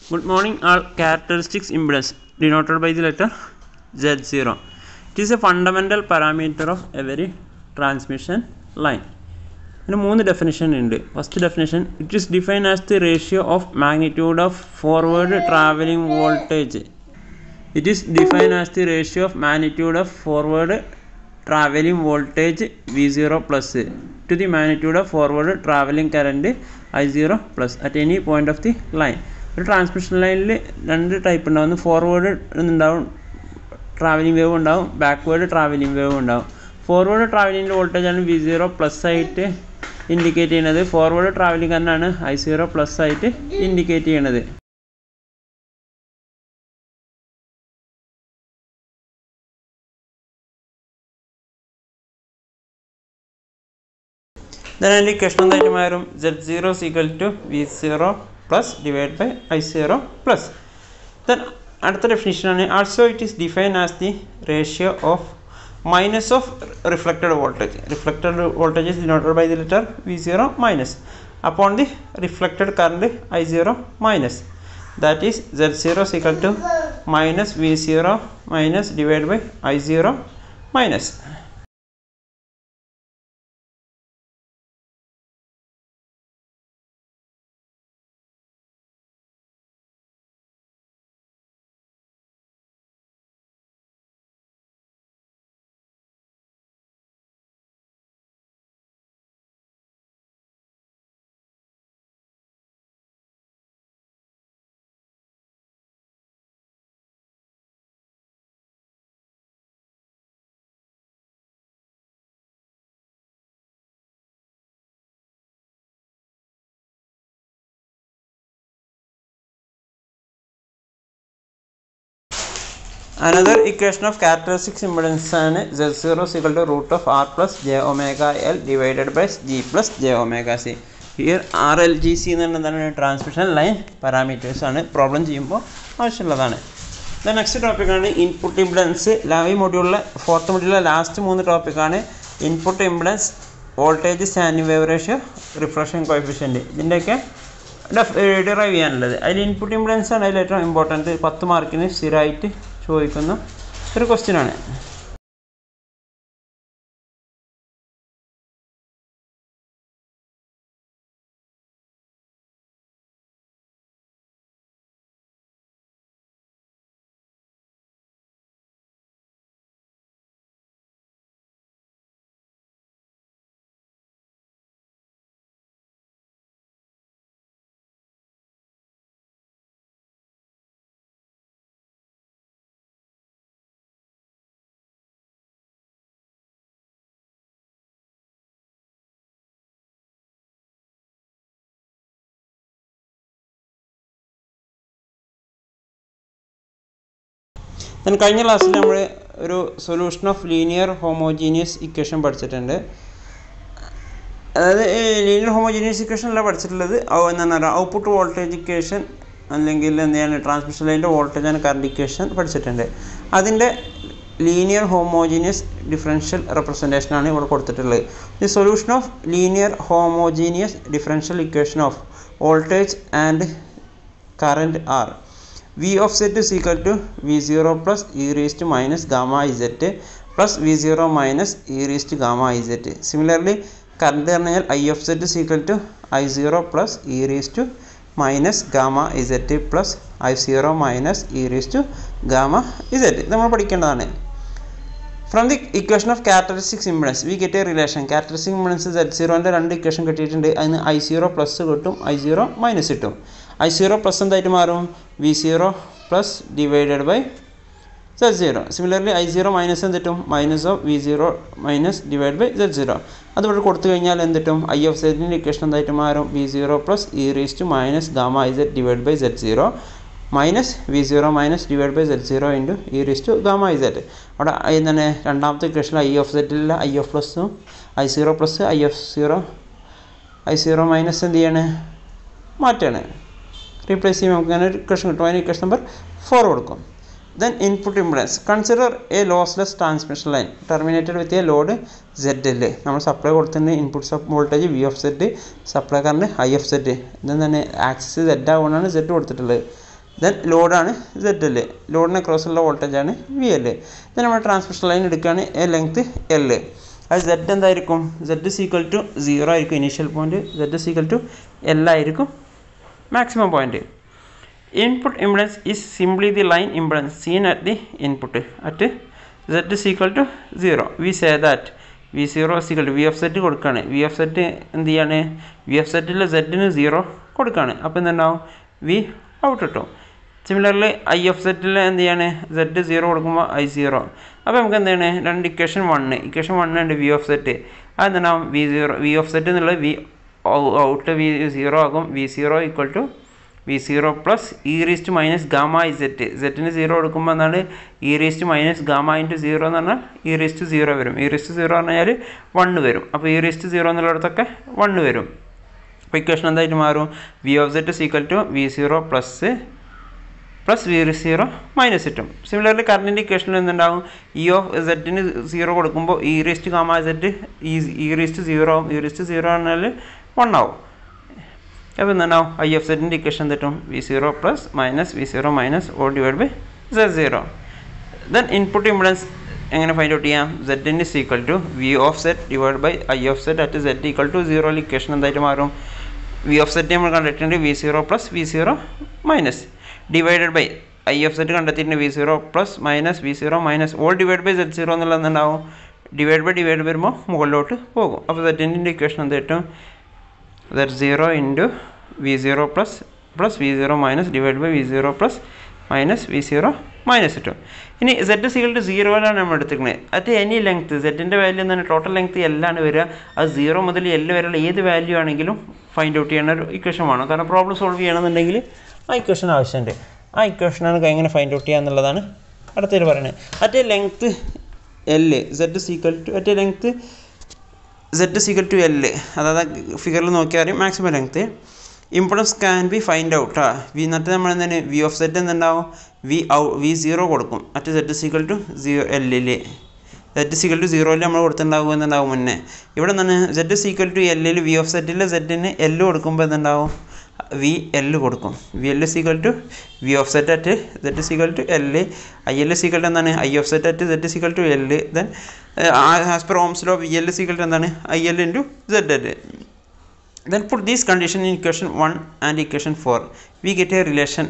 Good morning, all characteristics impedance denoted by the letter Z0. It is a fundamental parameter of every transmission line. ഇതിന് മൂന്ന് definition ഉണ്ട് first definition it is define as the ratio of magnitude of forward travelling voltage it is define as the ratio of magnitude of forward travelling voltage V zero plus to the magnitude of forward travelling current I zero plus at any point of the line ഒരു transmission ലൈനിൽ രണ്ട് type ഉണ്ടാവും ഒന്ന് forward ഉണ്ടാവും travelling wave ഉണ്ടാവും backward travelling wave ഉണ്ടാവും forward ട്രാവലിംഗിൻ്റെ voltage ആണ് വി സീറോ പ്ലസ് ആയിട്ട് ഇൻഡിക്കേറ്റ് ചെയ്യുന്നത് ഫോർവേഡ് ട്രാവലിംഗ് തന്നെയാണ് ഐ സീറോ പ്ലസ് ആയിട്ട് ഇൻഡിക്കേറ്റ് ചെയ്യണത് then അതിൻ്റെ ഇക്വേഷൻ എന്തായിട്ട് മാറും Z zero equal to V zero plus divide by I zero plus then അടുത്ത ഡെഫിനിഷനാണ് also it is define as the ratio of minus of reflected voltage reflected voltage is denoted by the letter V zero minus upon the reflected current I0 minus that is Z0 is equal to minus V0 minus divided by I0 minus Another equation of characteristics impedance ആണ് Z0 is equal to root of R plus j omega L divided by G plus j omega C. Here R L G C എന്ന് പറഞ്ഞതാണ് transmission line parameters ആണ് problem ചെയ്യുമ്പോൾ ആവശ്യമുള്ളതാണ് the next ടോപ്പിക്കാണ് input impedance ഈ മൊഡ്യൂളിലെ fourth മൊഡ്യൂളിലെ last മൂന്ന് ടോപ്പിക്കാണ് input impedance voltage standing wave ratio reflection coefficient ഇതിൻ്റെയൊക്കെ ഡിറൈവ് ചെയ്യാനുള്ളത് അതിൽ ഇൻപുട്ട് ഇംപിഡൻസ് ആണ് അതിൽ ഏറ്റവും ഇമ്പോർട്ടൻറ്റ് പത്ത് മാർക്കിന് സ്ഥിരമായിട്ട് ചോദിക്കുന്ന ഒരു ക്വസ്റ്റ്യൻ ആണ് then കഴിഞ്ഞ ക്ലാസ്സിൽ നമ്മൾ ഒരു solution of linear homogeneous equation പഠിച്ചിട്ടുണ്ട് അതായത് ലീനിയർ ഹോമോജീനിയസ് ഇക്വേഷൻ അല്ല പഠിച്ചിട്ടുള്ളത് എന്താണ് പറയുക ഔട്ട്പുട്ട് വോൾട്ടേജ് ഇക്വേഷൻ അല്ലെങ്കിൽ എന്താണ് ട്രാൻസ്മിഷൻ ലൈനിൻ്റെ വോൾട്ടേജ് ആൻഡ് കറണ്ട് ഇക്വേഷൻ പഠിച്ചിട്ടുണ്ട് അതിൻ്റെ ലീനിയർ ഹോമോജീനിയസ് ഡിഫറൻഷ്യൽ റെപ്രസെൻറ്റേഷൻ ആണ് ഇവിടെ കൊടുത്തിട്ടുള്ളത് the solution of linear homogeneous differential equation of voltage and current are v of z is equal to v0 plus e raised to minus gamma z plus v0 minus e raised to gamma z similarly current പറഞ്ഞാൽ i of z is equal to i0 plus e raised to minus gamma z plus i0 minus e raised to gamma z നമ്മൾ പഠിക്കേണ്ടതാണ് from the equation of characteristics impedance we get a relation characteristic impedance z സീറോൻ്റെ രണ്ട് equation കിട്ടിയിട്ടുണ്ട് അതിന് i zero plus കിട്ടും i zero minus കിട്ടും i zero plus എന്തായിട്ട് മാറും v zero plus divided by Z zero similarly i zero minus എന്ത് കിട്ടും minus of v zero minus divide by Z zero അതുപോലെ കൊടുത്തു കഴിഞ്ഞാൽ എന്ത് കിട്ടും ഐ ഓഫ് സെഡിൻ്റെ ഇക്വേഷൻ എന്തായിട്ട് മാറും v zero plus e raise to minus gamma i z divide by Z zero minus v zero minus divide by Z zero into e raise to gamma i z അവിടെ എന്താണ് രണ്ടാമത്തെ equation i of സെഡിൽ i of പ്ലസും i zero plus i of zero i zero minus എന്ത് ചെയ്യാണ് മാറ്റാണ് replace ചെയ്യുമ്പോൾ നമുക്ക് അങ്ങനെ ഒരു ഇക്വേഷൻ കിട്ടും അതിന് ഇക്വേഷൻ നമ്പർ ഫോർ കൊടുക്കും then input impedance consider a lossless transmission line terminated with a load z l നമ്മൾ സപ്ലൈ കൊടുത്തിട്ടുണ്ട് input sub voltage v of z supply current i of z ഇതെന്ന് തന്നെ ആക്സിസ് സെഡ് ആവുകൊണ്ടാണ് z കൊടുത്തിട്ടുള്ളത് then ലോഡാണ് z l ലോഡിന് ക്രോസുള്ള വോൾട്ടേജാണ് വി എൽ ദെൻ നമ്മൾ ട്രാൻസ്മിഷൻ ലൈൻ എടുക്കുകയാണ് എ ലെങ്ത് എൽ അത് സെഡ് എന്തായിരിക്കും സെഡ് സീക്വൽ ടു സീറോ ആയിരിക്കും initial point Z equal to l ആയിരിക്കും maximum point input impedance is simply the line impedance seen at the input at z is equal to zero we say that v zero equal to v of z കൊടുക്കുകയാണ് v of z എന്ത് ചെയ്യാണ് v of സെറ്റിൽ സെഡിന് zero കൊടുക്കുകയാണ് അപ്പോൾ എന്തുണ്ടാവും v out കിട്ടും similarly i of സെറ്റിൽ എന്ത് ചെയ്യാണ് സെഡ് സീറോ കൊടുക്കുമ്പോൾ ഐ സീറോ അപ്പോൾ നമുക്ക് എന്താണ് രണ്ട് ഇക്വേഷൻ വണ്ണ് ഇക്വേഷൻ വണ്ണ് ഉണ്ട് വി ഓഫ് സെറ്റ് അതെന്താവും v zero v of z എന്നുള്ളത് വി ഔട്ട് വി സീറോ ആകും v zero equal to V zero plus e raised minus gamma e z സെറ്റിന് zero എടുക്കുമ്പോൾ എന്താണ് e raised minus gamma into zero എന്ന് പറഞ്ഞാൽ e raised zero വരും e raised zero എന്ന് പറഞ്ഞാൽ വണ്ണ് വരും അപ്പോൾ ഇ റീസ്റ്റ് സീറോ എന്നുള്ളിടത്തൊക്കെ വണ്ണ് വരും അപ്പോൾ ഇക്വേഷൻ എന്തായിട്ട് മാറും v of z equal to V zero plus plus v zero minus കിട്ടും സിമിലർലി കറണ്ടിൻ്റെ ഇക്വേഷനിൽ എന്തുണ്ടാവും ഇ ഓഫ് സെറ്റിന് സീറോ കൊടുക്കുമ്പോൾ ഇ റീസ്റ്റ് ഗാമ സെറ്റ് ഈ ഇ റീസ്റ്റ് സീറോ ആവും ഇ റീസ്റ്റ് സീറോ പറഞ്ഞാൽ വൺ ആവും അപ്പോൾ എന്തുണ്ടാവും ഐ എഫ് സെറ്റിൻ്റെ ഇക്വേഷൻ തെറ്റും v zero plus minus v zero minus all divide by Z zero then input impedance എങ്ങനെ ഫൈൻഡ് ഔട്ട് ചെയ്യാം z in is equal to v of z divide by i of z at set equal to zero equation എന്തായിട്ട് മാറും v of z നമ്മൾ കണ്ടിട്ടുണ്ട് v zero plus v zero minus divided by i of z കണ്ടെത്തിയിട്ടുണ്ട് v zero plus minus v zero minus all divide by set zero എന്നുള്ളത് എന്താവും divide by divide വരുമ്പോൾ മുകളിലോട്ട് പോകും അപ്പോൾ സെറ്റിൻ്റെ ഇക്വേഷൻ എന്ത് കിട്ടും z zero into v zero plus plus v zero minus divide by v zero plus minus v zero minus കിട്ടും ഇനി സെഡ് സികൾ ടു സീറോയിലാണ് നമ്മൾ എടുത്തിരിക്കുന്നത് അറ്റ് എനി ലെങ്ത് സെഡിൻ്റെ വാല്യൂ എന്താണ് ടോട്ടൽ ലെങ്ത് എല്ലാണ് വരിക അത് സീറോ മുതൽ എല്ല് വരെയുള്ള ഏത് വാല്യൂ ആണെങ്കിലും ഫൈൻഡ് ഔട്ട് ചെയ്യുന്ന ഒരു ഇക്വേഷൻ വേണം കാരണം പ്രോബ്ലം സോൾവ് ചെയ്യണമെന്നുണ്ടെങ്കിൽ ആ ഇക്വേഷൻ ആവശ്യമുണ്ട് ആ ഇക്വേഷനാണ് എങ്ങനെ ഫൈൻഡ് ഔട്ട് ചെയ്യുക എന്നുള്ളതാണ് അടുത്തതിൽ പറയുന്നത് at length l z equal to at length z equal to l അതായത് ഫിഗറിൽ നോക്കിയാൽ അറിയാം maximum length impedance can be find out ആ വി എന്നിട്ട് നമ്മൾ എന്താണ് വി ഓഫ് സെറ്റ് എന്തുണ്ടാവും വി ഔ വി സീറോ കൊടുക്കും at z equal to zero എല്ലിൽ സെറ്റ് സീക്വൽ ടു സീറോയിൽ നമ്മൾ കൊടുത്തിട്ടുണ്ടാവും എന്നുണ്ടാവും മുന്നേ ഇവിടെ എന്താണ് സെറ്റ് സീക്വൽ ടു എല്ലിൽ വി ഓഫ് സെറ്റിൽ സെറ്റിന് എല്ല് കൊടുക്കുമ്പോൾ എന്തുണ്ടാവും വി എല്ല് കൊടുക്കും v l equal to v of z at z equal to l i l equal to എന്താണ് i of z at z equal to l then as per Ohm's law v l equal to എന്താണ് i l into z l then put these condition in equation 1 and equation 4 we get a relation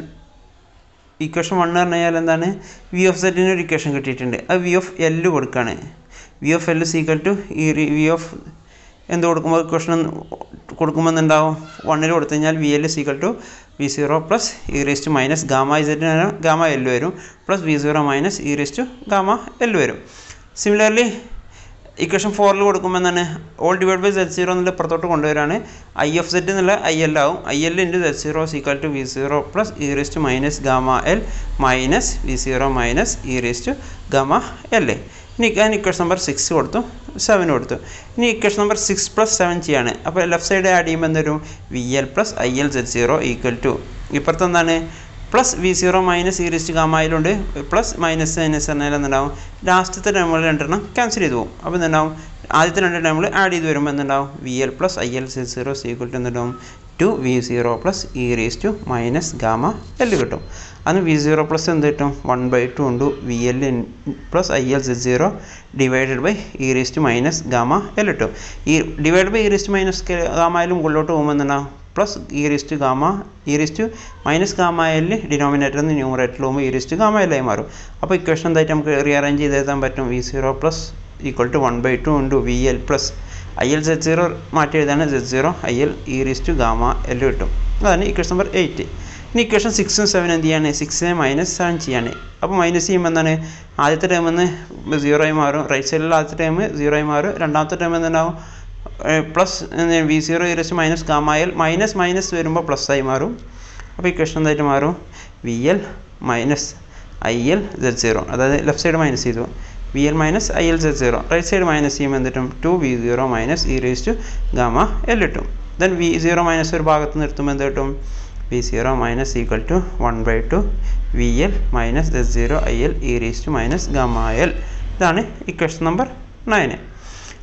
equation one പറഞ്ഞു കഴിഞ്ഞാൽ എന്താണ് v of സെറ്റിന് ഒരു equation കിട്ടിയിട്ടുണ്ട് അത് V of l കൊടുക്കുകയാണ് v of l equal to ഈ വി ഓഫ് എന്ത് കൊടുക്കുമ്പോൾ ഇക്വേഷൻ കൊടുക്കുമ്പോൾ എന്താവും വണ്ണിൽ കൊടുത്തു കഴിഞ്ഞാൽ v l equal to V zero plus e raised minus gamma ഇസെറ്റിന് ഗാമ എല്ല് വരും plus v zero minus e raised gamma l വരും സിമിലർലി ഇക്വേഷൻ ഫോറിൽ കൊടുക്കുമ്പോൾ എന്താണ് all divide by set zero എന്നുള്ള പുറത്തോട്ട് കൊണ്ടുവരാണ് ഐ എഫ് സെറ്റ് എന്നുള്ള ഐ എൽ ആവും i l into z zero equal to V zero plus e raised minus gamma L minus v zero minus e raised gamma L ഇനി ഞാൻ equation number six കൊടുത്തു seven കൊടുത്തു ഇനി equation number six plus seven ചെയ്യാണ് അപ്പോൾ left side add ചെയ്യുമ്പോൾ എന്തൊരു v l plus i l z zero equal to ഇപ്പുറത്ത് എന്താണ് plus v zero minus E raised ഗാമയിലുണ്ട് പ്ലസ് മൈനസ് മൈനസ് പറഞ്ഞാൽ എന്തുണ്ടാവും ലാസ്റ്റത്തെ ടേമുകൾ രണ്ടെണ്ണം ക്യാൻസൽ ചെയ്ത് പോകും അപ്പോൾ എന്തുണ്ടാവും ആദ്യത്തെ രണ്ട് ടേമുകൾ ആഡ് ചെയ്ത് വരുമ്പോൾ എന്തുണ്ടാവും v l plus i l z zero equal to എന്തുണ്ടാവും two V zero plus e raise to minus gamma L കിട്ടും അന്ന് വി സീറോ പ്ലസ് എന്ത് കിട്ടും വൺ ബൈ ടു ഉണ്ട് v l plus i l z zero divided by e raise to minus gamma L കിട്ടും ഈ divide by e raise to minus ഗാമയിലും മുകളിലോട്ട് പോകുമ്പോൾ എന്തുണ്ടാവും plus E raised gamma e raised minus gamma L ഡിനോമിനേറ്ററിൽ നിന്ന് ന്യൂമറേറ്ററിൽ പോകുമ്പോൾ ഇ റിസ്റ്റ് ഗാമ എല്ലായി മാറും അപ്പോൾ ഇക്വേഷൻ എന്തായിട്ട് നമുക്ക് റീഅറേഞ്ച് ചെയ്ത് എഴുതാൻ പറ്റും v zero plus equal to one by two into v l plus i l z zero മാറ്റി എഴുതാണ് z zero I l E raised gamma L കിട്ടും അതാണ് ഇക്വേഷൻ നമ്പർ എയ്റ്റ് ഇനി ഇക്വേഷൻ സിക്സും സെവൻ എന്ത് ചെയ്യാണ് സിക്സിനെ മൈനസ് സെവൻ ചെയ്യാണ് അപ്പോൾ മൈനസ് ചെയ്യുമ്പോൾ എന്താണ് ആദ്യത്തെ ടൈം എന്ന് സീറോ ആയി മാറും റൈറ്റ് സൈഡിലുള്ള ആദ്യത്തെ ടൈം സീറോ ആയി മാറും രണ്ടാമത്തെ ടൈം എന്തുണ്ടാവും പ്ലസ് വി സീറോ ഇരച്ച് minus gamma L minus minus വരുമ്പോൾ പ്ലസ് ആയി മാറും അപ്പോൾ ഇക്വേഷൻ എന്തായിട്ട് മാറും v l minus i L z zero അതായത് ലെഫ്റ്റ് സൈഡ് മൈനസ് ചെയ്തു v l minus i L z zero right side minus ചെയ്യുമ്പോൾ എന്തിട്ടും two V zero minus e raise to gamma L കിട്ടും ദെൻ വി സീറോ മൈനസ് ഒരു ഭാഗത്ത് നിർത്തുമ്പോൾ എന്ത് കിട്ടും v zero minus equal to one by two v l minus Z zero I l e raise to minus gamma l ഇതാണ് equation number nine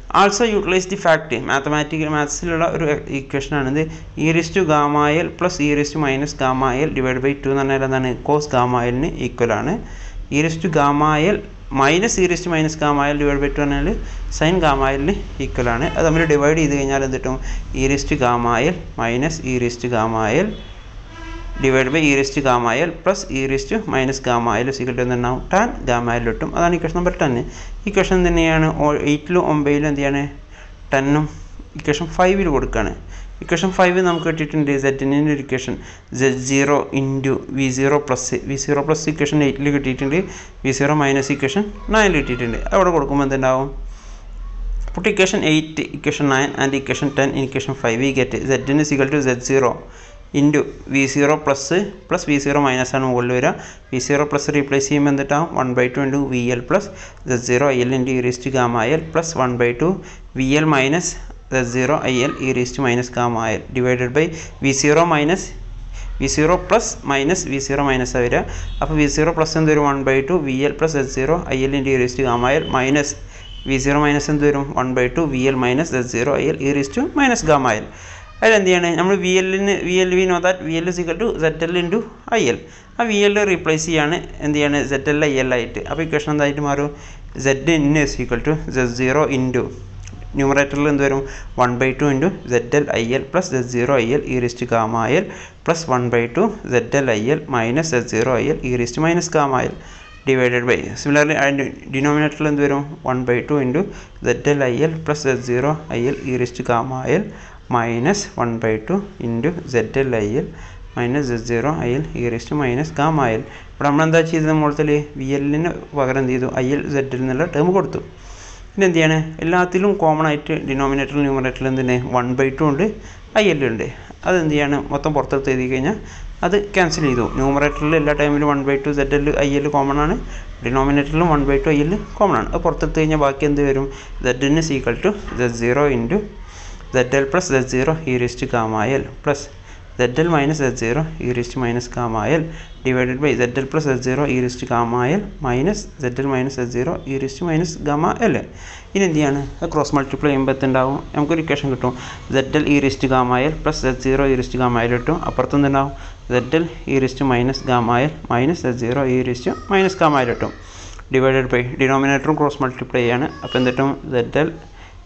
also utilize the fact mathematical മാത്സിലുള്ള ഒരു ഇക്വേഷനാണ് ഇത് e raised gamma l plus e raised minus ഗാമായൽ divide by two എന്ന് പറഞ്ഞാൽ എന്താണ് cos ഗാമായലിന് equal ആണ് e raised gamma l minus e raised minus ഗാമായൽ divide by two പറഞ്ഞാൽ സൈൻ ഗാമായലിന് ഈക്വൽ ആണ് അത് നമ്മൾ ഡിവൈഡ് ചെയ്ത് കഴിഞ്ഞാൽ എന്ത് കിട്ടും e raised gamma l minus e raised ഗാമായൽ divide by e raised gamma l plus e raised minus gamma l equal എന്തുണ്ടാവും ടാൻ ഗാമായൽ കിട്ടും അതാണ് ഇക്വേഷൻ നമ്പർ ടെൻ ഇക്വേഷൻ തന്നെയാണ് എയ്റ്റിലും ഒമ്പതിലും എന്ത് ചെയ്യാണ് ടെന്നും ഇക്വേഷൻ ഫൈവിൽ കൊടുക്കുകയാണ് ഇക്വേഷൻ ഫൈവ് നമുക്ക് കിട്ടിയിട്ടുണ്ട് സെറ്റിൻ്റെ ഒരു equation z zero into v zero plus v zero plus equation എയ്റ്റിൽ കിട്ടിയിട്ടുണ്ട് വി സീറോ മൈനസ് ഇക്വേഷൻ നയനിൽ കിട്ടിയിട്ടുണ്ട് അവിടെ കൊടുക്കുമ്പോൾ എന്തുണ്ടാവും put equation 8 equation 9 and equation 10 in equation 5 we get z is equal to z0 into v zero plus plus v zero minus ആണ് മുകളിൽ വരിക വി സീറോ പ്ലസ് റീപ്ലേസ് ചെയ്യുമ്പോൾ എന്തിട്ടാവും one by two into v l plus Z zero I l into e raised gamma L plus one by two v l minus Z zero I L ഇറിസ്റ്റ് minus gamma L divided by v zero minus v zero plus minus v zero minus വരിക അപ്പോൾ v zero plus എന്ത് വരും one by two v l plus Z zero I l into e raised gamma L minus v zero minus എന്ത് വരും one by two v l minus Z zero I l e raise to minus gamma l അതിൽ എന്ത് ചെയ്യണേ നമ്മൾ v എല്ലിന് v l we know that v l is equal to Z L into i l ആ v l replace ചെയ്യാണ് എന്ത് ചെയ്യാണ് Z L I L ആയിട്ട് അപ്പോൾ ഇക്വേഷൻ എന്തായിട്ട് മാറും Z in is equal to Z zero into ന്യൂമറേറ്ററിൽ എന്ത് വരും one by two into Z L I L plus Z zero I L E raised gamma L plus one by two Z L I L minus Z zero I L ഇറിസ്റ്റ് minus gamma L divided by similarly അതിൻ്റെ ഡിനോമിനേറ്ററിൽ എന്ത് വരും one by two into Z L I L plus Z zero I L E raised gamma L minus one by two into Z L I L minus Z zero I L ഇറിസ്റ്റ് minus gamma L ഇവിടെ നമ്മളെന്താ ചെയ്തത് മുകളിൽ V എല്ലിന് പകരം എന്ത് ചെയ്തു I L Z L എന്നുള്ള term കൊടുത്തു പിന്നെ എന്ത് ചെയ്യാണ് എല്ലാത്തിലും കോമൺ ആയിട്ട് ഡിനോമിനേറ്ററിൽ ന്യൂമറേറ്ററിൽ എന്തിന് വൺ ബൈ ടു ഉണ്ട് ഐ എൽ ഉണ്ട് അതെന്ത് ചെയ്യാണ് മൊത്തം പുറത്തെടുത്ത് എഴുതി കഴിഞ്ഞാൽ അത് ക്യാൻസൽ ചെയ്തു ന്യൂമറേറ്ററിൽ എല്ലാ ടൈമിലും one by two Z L I L common ആണ് ഡിനോമിനേറ്ററിലും one by two I L common ആണ് അത് പുറത്തെടുത്ത് കഴിഞ്ഞാൽ ബാക്കി എന്ത് വരും സെഡിന് is equal to Z zero into Z L plus Z zero E raised gamma L plus Z L minus Z zero E raised minus gamma L divided by Z L plus Z zero E raised gamma L minus Z L minus Z zero E raised minus gamma L ഇനി എന്ത് ചെയ്യാണ് cross multiply ചെയ്യുമ്പോൾ എന്തുണ്ടാവും നമുക്കൊരു equation കിട്ടും Z L E raised gamma L plus Z zero E raised gamma L കിട്ടും അപ്പുറത്ത് എന്തുണ്ടാവും Z L E raised minus gamma L minus Z zero E raised minus gamma L കിട്ടും divided by ഡിനോമിനേറ്ററും cross multiply ചെയ്യാണ് അപ്പോൾ എന്തിട്ടും Z L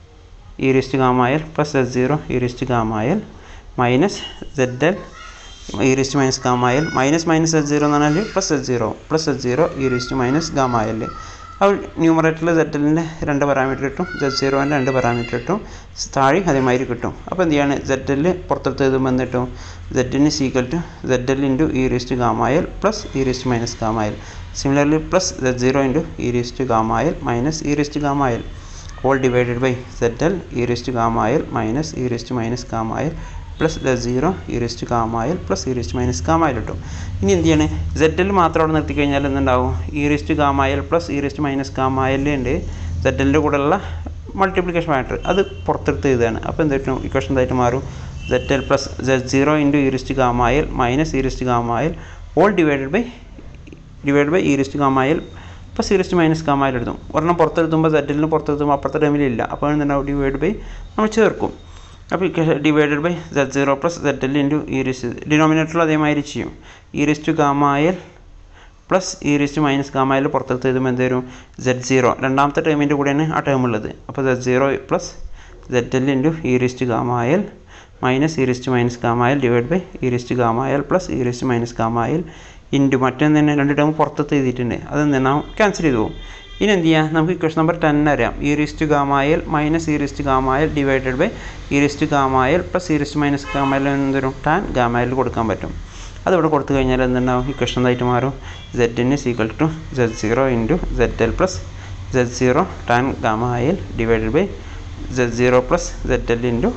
E raised gamma L plus Z zero E raised gamma L minus Z L E raised minus gamma L minus minus Z zero എന്ന് പറഞ്ഞാൽ plus Z zero plus Z zero E raised minus gamma L അപ്പോൾ ന്യൂമറേറ്ററിൽ Z എല്ലിൻ്റെ രണ്ട് parameter കിട്ടും Z സീറോൻ്റെ രണ്ട് parameter കിട്ടും താഴെ അതേമാതിരി കിട്ടും അപ്പോൾ എന്ത് ചെയ്യാണ് സെഡ് എല്ല് പുറത്തെടുത്ത് എഴുതുമ്പോൾ എന്ത് കിട്ടും സെഡിന് is equal to Z L into E raised gamma L plus E raised minus gamma L similarly plus Z zero into E raised gamma L minus E raised gamma L all divided by zl e raised to gamma l minus e raised to minus gamma l plus zero E raised gamma L plus E raised minus gamma L കിട്ടും ഇനി എന്ത് ചെയ്യാണ് സെഡിൽ മാത്രം അവിടെ നിർത്തി കഴിഞ്ഞാൽ എന്തുണ്ടാവും E raised gamma L plus E raised minus gamma L ഉണ്ട് സെഡിലിൻ്റെ കൂടെയുള്ള മൾട്ടിപ്ലിക്കേഷൻ ഫാക്ടർ അത് പുറത്തെടുത്ത് എഴുതുകയാണ് അപ്പോൾ എന്ത് കിട്ടും ഇക്വേഷൻ എന്തായിട്ട് മാറും Z L plus Z zero into E raised gamma L minus E raised gamma L all divided by divide by E raised gamma L ഇപ്പോൾ സീറസ്റ്റ് മൈനസ് ഗാമയിൽ എടുത്തും ഒരെണ്ണം പുറത്തെടുത്തുമ്പോൾ സെഡിലിന് പുറത്തെടുത്തുമ്പോൾ അപ്പുറത്തെ ടൈമിലില്ല അപ്പോൾ എന്തുണ്ടാവും ഡിവൈഡ് ബൈ നമ്മൾ ചേർക്കും അപ്പോൾ divided by Z zero plus Z L into E raised ഡിനോമിനേറ്ററിൽ അതേമാതിരി ചെയ്യും E raised gamma L plus E raised minus gamma L പുറത്തെടുത്ത് എഴുതുമ്പോൾ എന്ത് വരും സെഡ് സീറോ രണ്ടാമത്തെ ടേമിൻ്റെ കൂടെയാണ് ആ ടേം ഉള്ളത് അപ്പോൾ Z zero plus Z L into E raised gamma L minus E raised minus ഗാമായൽ divide by E raised gamma L plus E raised minus gamma L into മറ്റൊന്ന് തന്നെ രണ്ട് ടേം പുറത്തെടുത്ത് എഴുതിയിട്ടുണ്ട് അതെന്താ നാം ക്യാൻസൽ ചെയ്തു പോകും ഇനി എന്ത് ചെയ്യാം നമുക്ക് ഇക്വേഷൻ നമ്പർ ടെൻ അറിയാം E raised gamma L minus E raised gamma L divided by E raised gamma L plus E raised minus gamma L എന്തൊരു ടാൻ ഗാമായൽ കൊടുക്കാൻ പറ്റും അതിവിടെ കൊടുത്തു കഴിഞ്ഞാൽ എന്തുണ്ടാവും ഇക്വേഷൻ എന്തായിട്ട് മാറും സെഡിന് is equal to Z zero into Z L plus Z zero tan gamma L divided by Z zero plus Z L into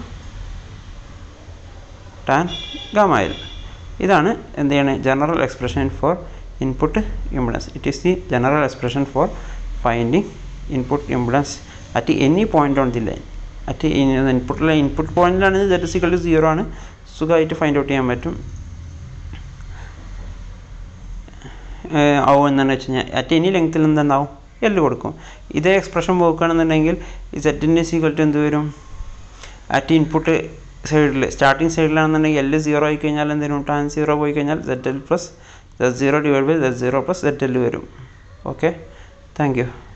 tan gamma L ഇതാണ് എന്ത് ചെയ്യണത് general expression for input impedance it is the general expression for finding input impedance at any point on the line at ഇൻപുട്ടിലെ input പോയിന്റിലാണ് Z is equal to zero ആണ് സുഖമായിട്ട് find out ചെയ്യാൻ പറ്റും ആവും എന്താണെന്ന് വെച്ച് കഴിഞ്ഞാൽ അറ്റ് എനി ലെങ്ത്തിൽ എന്തുണ്ടാവും എൽ കൊടുക്കും ഇതേ എക്സ്പ്രഷൻ നോക്കുകയാണെന്നുണ്ടെങ്കിൽ സെറ്റിൻ്റെ സീക്വൽ ടു എന്ത് വരും അറ്റ് ഇൻപുട്ട് സൈഡിൽ സ്റ്റാർട്ടിങ് സൈഡിലാണെന്നുണ്ടെങ്കിൽ എൽ സീറോ ആയി കഴിഞ്ഞാൽ എന്തെങ്കിലും ടാൻ സീറോ പോയി കഴിഞ്ഞാൽ Z L plus Z zero divide by set zero plus Z L വരും ഓക്കെ താങ്ക് യു